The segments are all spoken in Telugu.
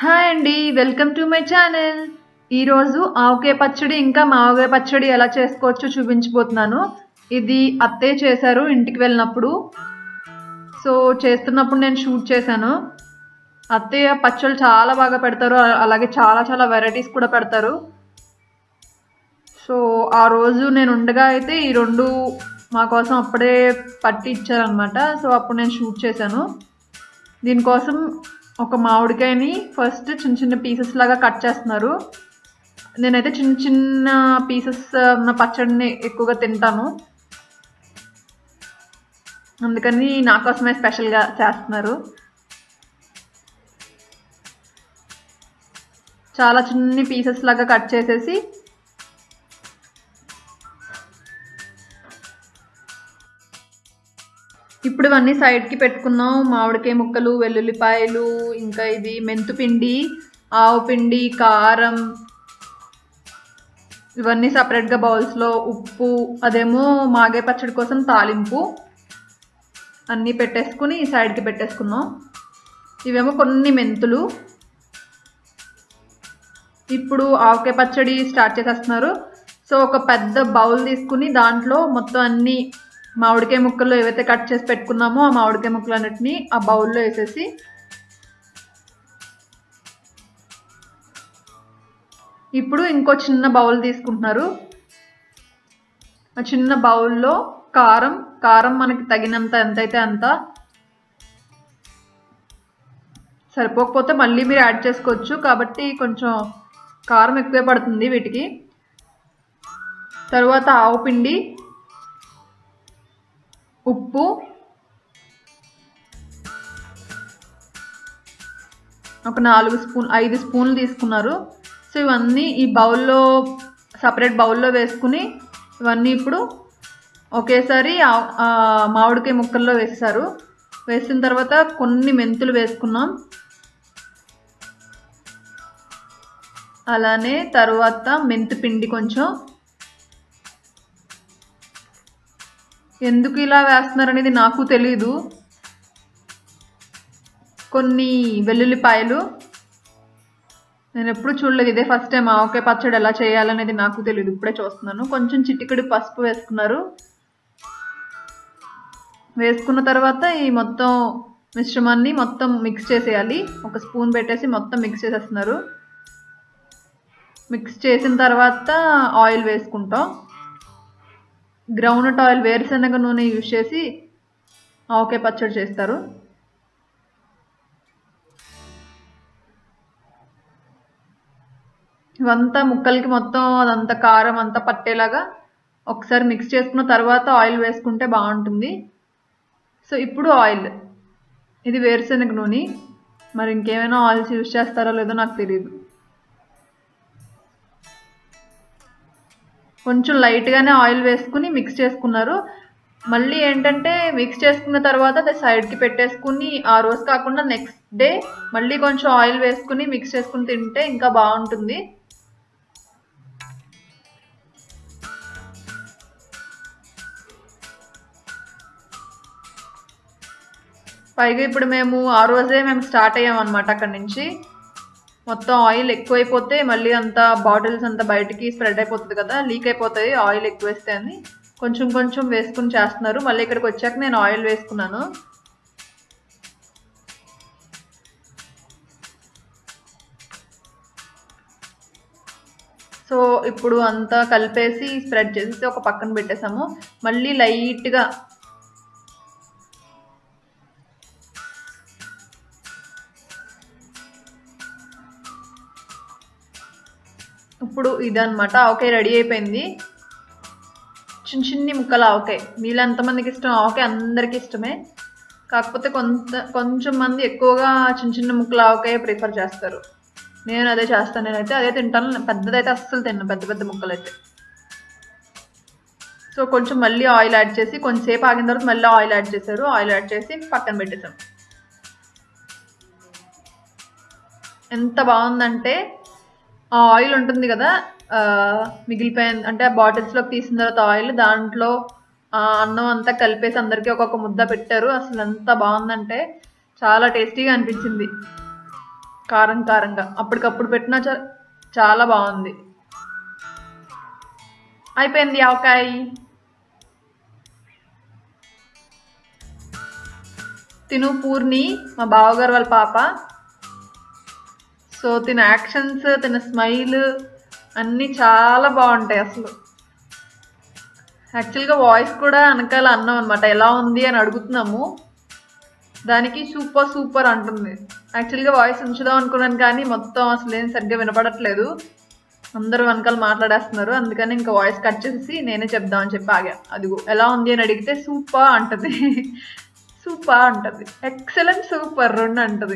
హాయ్ అండి వెల్కమ్ టు మై ఛానల్ ఈరోజు ఆవకాయ పచ్చడి ఇంకా మావకాయ పచ్చడి ఎలా చేసుకోవచ్చో చూపించబోతున్నాను ఇది అత్తయ్య చేశారు ఇంటికి వెళ్ళినప్పుడు సో చేస్తున్నప్పుడు నేను షూట్ చేశాను అత్తయ్య పచ్చళ్ళు చాలా బాగా పెడతారు అ- అలాగే చాలా చాలా వెరైటీస్ కూడా పెడతారు సో ఆ రోజు నేను ఉండగా అయితే ఈ రెండు మా కోసం అప్పుడే పట్టి ఇచ్చారనమాట సో అప్పుడు నేను షూట్ చేశాను దీనికోసం ఒక మామిడికాయని ఫస్ట్ చిన్న చిన్న పీసెస్ లాగా కట్ చేస్తున్నారు నేనైతే చిన్న చిన్న పీసెస్ ఉన్న పచ్చడిని ఎక్కువగా తింటాను అందుకని నా కోసమే స్పెషల్గా చేస్తున్నారు చాలా చిన్ని పీసెస్ లాగా కట్ చేసేసి ఇప్పుడు ఇవన్నీ సైడ్కి పెట్టుకున్నాం మామిడికాయ ముక్కలు వెల్లుల్లిపాయలు ఇంకా ఇది మెంతు పిండి ఆవు పిండి కారం ఇవన్నీ సపరేట్గా బౌల్స్లో ఉప్పు అదేమో మాగే పచ్చడి కోసం తాలింపు అన్నీ పెట్టేసుకుని సైడ్కి పెట్టేసుకున్నాం ఇవేమో కొన్ని మెంతులు ఇప్పుడు ఆవకాయ పచ్చడి స్టార్ట్ చేసేస్తున్నారు సో ఒక పెద్ద బౌల్ తీసుకుని దాంట్లో మొత్తం అన్ని మామిడికాయ ముక్కలు ఏవైతే కట్ చేసి పెట్టుకున్నామో ఆ మామిడికాయ ముక్కలు అన్నిటిని ఆ బౌల్లో వేసేసి ఇప్పుడు ఇంకో చిన్న బౌల్ తీసుకుంటున్నారు ఆ చిన్న బౌల్లో కారం కారం మనకి తగినంత ఎంతైతే అంత సరిపోకపోతే మళ్ళీ మీరు యాడ్ చేసుకోవచ్చు కాబట్టి కొంచెం కారం ఎక్కువే పడుతుంది వీటికి తర్వాత ఆవు పిండి ఉప్పు ఒక నాలుగు స్పూన్ ఐదు స్పూన్లు తీసుకున్నారు సో ఇవన్నీ ఈ బౌల్లో సపరేట్ బౌల్లో వేసుకుని ఇవన్నీ ఇప్పుడు ఒకేసారి ఆ- ఆ మామిడికాయ ముక్కల్లో వేసేసారు వేసిన తర్వాత కొన్ని మెంతులు వేసుకున్నాం అలానే తర్వాత మెంతి పిండి కొంచెం ఎందుకు ఇలా వేస్తున్నారు అనేది నాకు తెలీదు కొన్ని వెల్లుల్లిపాయలు నేను ఎప్పుడు చూడలేదు ఇదే ఫస్ట్ టైం ఆవకాయ పచ్చడి ఎలా చేయాలనేది నాకు తెలియదు ఇప్పుడే చూస్తున్నాను కొంచెం చిటికెడు పసుపు వేసుకున్నారు వేసుకున్న తర్వాత ఈ మొత్తం మిశ్రమాన్ని మొత్తం మిక్స్ చేసేయాలి ఒక స్పూన్ పెట్టేసి మొత్తం మిక్స్ చేసేస్తున్నారు మిక్స్ చేసిన తర్వాత ఆయిల్ వేసుకుంటాం గ్రౌండ్నట్ ఆయిల్ వేరుశనగ నూనె యూజ్ చేసి ఆవకాయ పచ్చడి చేస్తారు ఇవంతా ముక్కలకి మొత్తం అదంతా కారం అంతా పట్టేలాగా ఒకసారి మిక్స్ చేసుకున్న తర్వాత ఆయిల్ వేసుకుంటే బాగుంటుంది సో ఇప్పుడు ఆయిల్ ఇది వేరుశనగ నూనె మరి ఇంకేమైనా ఆయిల్స్ యూజ్ చేస్తారో లేదో నాకు తెలియదు కొంచెం లైట్గానే ఆయిల్ వేసుకుని మిక్స్ చేసుకున్నారు మళ్ళీ ఏంటంటే మిక్స్ చేసుకున్న తర్వాత అది సైడ్కి పెట్టేసుకుని ఆ రోజు కాకుండా నెక్స్ట్ డే మళ్ళీ కొంచెం ఆయిల్ వేసుకుని మిక్స్ చేసుకుని తింటే ఇంకా బాగుంటుంది పైగా ఇప్పుడు మేము ఆ రోజే మేము స్టార్ట్ అయ్యాం అనమాట అక్కడి నుంచి మొత్తం ఆయిల్ ఎక్కువైపోతే మళ్ళీ అంతా బాటిల్స్ అంతా బయటికి స్ప్రెడ్ అయిపోతుంది కదా లీక్ అయిపోతాయి ఆయిల్ ఎక్కువ వేస్తే అని కొంచెం కొంచెం వేసుకుని చేస్తున్నారు మళ్ళీ ఇక్కడికి వచ్చాక నేను ఆయిల్ వేసుకున్నాను సో ఇప్పుడు అంతా కలిపేసి స్ప్రెడ్ చేసేసి ఒక పక్కన పెట్టేసాము మళ్ళీ లైట్గా ఇప్పుడు ఇదన్నమాట ఆవకాయ రెడీ అయిపోయింది చిన్న చిన్ని ముక్కలు ఆవకాయ మీలో ఎంతమందికి ఇష్టం ఆవకాయ అందరికీ ఇష్టమే కాకపోతే కొంత కొంచెం మంది ఎక్కువగా చిన్న చిన్న ముక్కలు ఆవకాయ ప్రిఫర్ చేస్తారు నేను అదే చేస్తాను నేనైతే అదే తింటాను పెద్దదైతే అస్సలు తిన్నాను పెద్ద పెద్ద ముక్కలు అయితే సో కొంచెం మళ్ళీ ఆయిల్ యాడ్ చేసి కొంచెంసేపు ఆగిన తర్వాత మళ్ళీ ఆయిల్ యాడ్ చేశారు ఆయిల్ యాడ్ చేసి పక్కన పెట్టేసాం ఎంత బాగుందంటే ఆ ఆయిల్ ఉంటుంది కదా ఆ, మిగిలిపోయిన అంటే ఆ బాటిల్స్లోకి తీసిన తర్వాత ఆయిల్ దాంట్లో ఆ అన్నం అంతా కలిపేసి అందరికీ ఒక్కొక్క ముద్ద పెట్టారు అసలు ఎంత బాగుందంటే చాలా టేస్టీగా అనిపించింది కారం కారంగా అప్పటికప్పుడు పెట్టినా చా- చాలా బాగుంది అయిపోయింది ఆవకాయ తిను పూర్ణి మా బావగారు వాళ్ళ పాప సో తిన యాక్షన్స్ తిన స్మైల్ అన్నీ చాలా బాగుంటాయి అసలు యాక్చువల్గా వాయిస్ కూడా వెనకాల అన్నాం అనమాట ఎలా ఉంది అని అడుగుతున్నాము దానికి సూపర్ సూపర్ అంటుంది యాక్చువల్గా వాయిస్ ఉంచుదాం అనుకున్నాను కానీ మొత్తం అసలు ఏం సరిగ్గా వినపడట్లేదు అందరూ వెనకాల మాట్లాడేస్తున్నారు అందుకని ఇంకా వాయిస్ కట్ చేసి నేనే చెప్దామని చెప్పి ఆగా అదిగో ఎలా ఉంది అని అడిగితే సూపర్ అంటది సూపర్ అంటది ఎక్సలెంట్ సూపర్ రెండు అంటది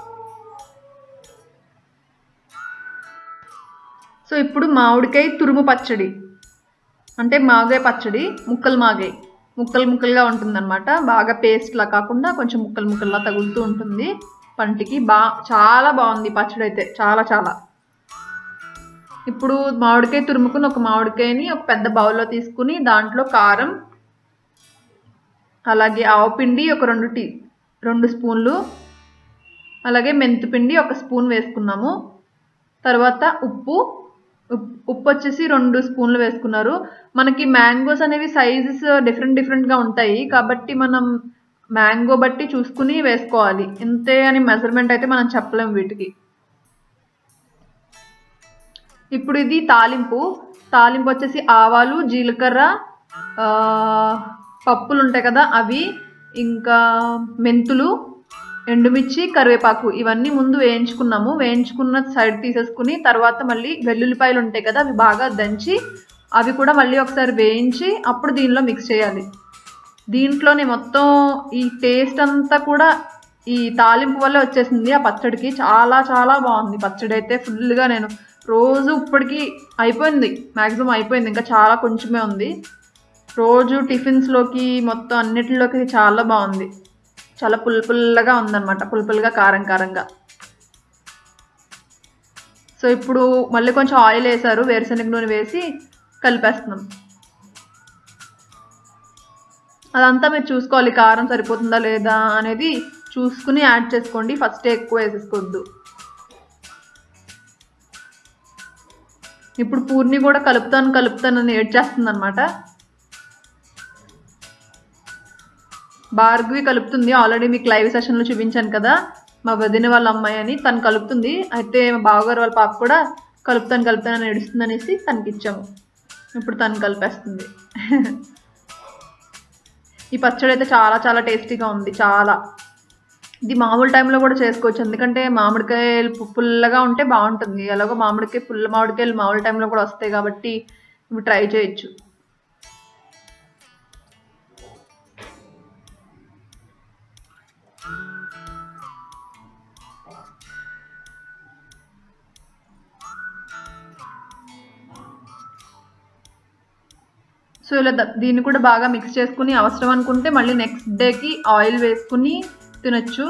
సో ఇప్పుడు మామిడికాయ తురుము పచ్చడి అంటే మాగాయ పచ్చడి ముక్కలు మాగాయ ముక్కలు ముక్కలుగా ఉంటుందన్నమాట బాగా పేస్ట్లా కాకుండా కొంచెం ముక్కలు ముక్కల్లా తగులుతూ ఉంటుంది పంటికి బా చాలా బాగుంది ఈ పచ్చడి అయితే చాలా చాలా ఇప్పుడు మామిడికాయ తురుముకుని ఒక మామిడికాయని ఒక పెద్ద బౌల్లో తీసుకుని దాంట్లో కారం అలాగే ఆవపిండి ఒక రెండు టీ రెండు స్పూన్లు అలాగే మెంతిపిండి ఒక స్పూన్ వేసుకున్నాము తర్వాత ఉప్పు ఉప్- ఉప్పు వచ్చేసి రెండు స్పూన్లు వేసుకున్నారు మనకి మ్యాంగోస్ అనేవి సైజెస్ డిఫరెంట్ డిఫరెంట్గా ఉంటాయి కాబట్టి మనం మ్యాంగో బట్టి చూసుకుని వేసుకోవాలి ఇంతే అని మెజర్మెంట్ అయితే మనం చెప్పలేం వీటికి ఇప్పుడు ఇది తాలింపు తాలింపు వచ్చేసి ఆవాలు జీలకర్ర ఆ, పప్పులు ఉంటాయి కదా అవి ఇంకా మెంతులు ఎండుమిర్చి కరివేపాకు ఇవన్నీ ముందు వేయించుకున్నాము వేయించుకున్న సైడ్ తీసేసుకుని తర్వాత మళ్ళీ వెల్లుల్లిపాయలు ఉంటాయి కదా అవి బాగా దంచి అవి కూడా మళ్ళీ ఒకసారి వేయించి అప్పుడు దీనిలో మిక్స్ చేయాలి దీంట్లోనే మొత్తం ఈ టేస్ట్ అంతా కూడా ఈ తాలింపు వల్ల వచ్చేసింది ఆ పచ్చడికి చాలా చాలా బాగుంది పచ్చడి అయితే ఫుల్గా నేను రోజు ఇప్పటికి అయిపోయింది మ్యాక్సిమం అయిపోయింది ఇంకా చాలా కొంచెమే ఉంది రోజు టిఫిన్స్లోకి మొత్తం అన్నిటిలోకి ఇది చాలా బాగుంది చాలా పుల్ల పుల్లగా ఉందన్నమాట పుల్ల పుల్లగా కారం కారంగా సో ఇప్పుడు మళ్ళీ కొంచెం ఆయిల్ వేసారు వేరుశనగ నూనె వేసి కలిపేస్తున్నాం అదంతా మీరు చూసుకోవాలి కారం సరిపోతుందా లేదా అనేది చూసుకుని యాడ్ చేసుకోండి ఫస్ట్ ఎక్కువ వేసేసుకోవద్దు ఇప్పుడు పూర్ణి కూడా కలుపుతాను కలుపుతానని ఏడ్చేస్తుంది అనమాట భార్గవి కలుపుతుంది ఆల్రెడీ మీకు లైవ్ సెషన్లో చూపించాను కదా మా వదిన వాళ్ళ అమ్మాయి అని తను కలుపుతుంది అయితే మా బావగారు వాళ్ళ పాప కూడా కలుపుతాను కలుపుతానని ఏడుస్తుంది అనేసి తనకి ఇచ్చాము ఇప్పుడు తను కలిపేస్తుంది ఈ పచ్చడి అయితే చాలా చాలా టేస్టీగా ఉంది చాలా ఇది మామూలు టైంలో కూడా చేసుకోవచ్చు ఎందుకంటే మామిడికాయలు పు- పుల్లగా ఉంటే బాగుంటుంది ఎలాగో మామిడికాయ పుల్ల మామిడికాయలు మామూలు టైంలో కూడా వస్తాయి కాబట్టి ఇవి ట్రై చేయొచ్చు సో ఇలా ద- దీన్ని కూడా బాగా మిక్స్ చేసుకుని అవసరం అనుకుంటే మళ్ళీ నెక్స్ట్ డేకి ఆయిల్ వేసుకుని తినొచ్చు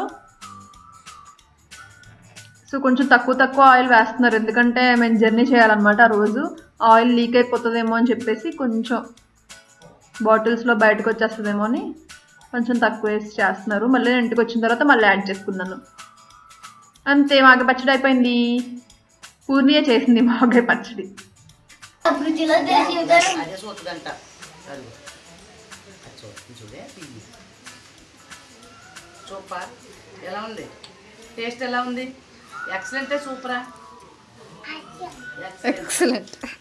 సో కొంచెం తక్కువ తక్కువ ఆయిల్ వేస్తున్నారు ఎందుకంటే మేము జర్నీ చేయాలన్నమాట ఆ రోజు ఆయిల్ లీక్ అయిపోతుందేమో అని చెప్పేసి కొంచెం బాటిల్స్లో బయటకు వచ్చేస్తుందేమో అని కొంచెం తక్కువ వేసి చేస్తున్నారు మళ్ళీ నేను ఇంటికి వచ్చిన తర్వాత మళ్ళీ యాడ్ చేసుకున్నాను అంతే మాగ పచ్చడి అయిపోయింది పూర్ణియే చేసింది మాగాయ పచ్చడి ఫ్రిడ్జ్లో తెచ్చి ఇవ్వరు. అదే సూతదంట అది అది చూస్తుంది చూడే తీయి. సూపర్ ఎలా ఉంది టేస్ట్ ఎలా ఉంది ఎక్సలెంటే సూపరా ఎక్సలెంట్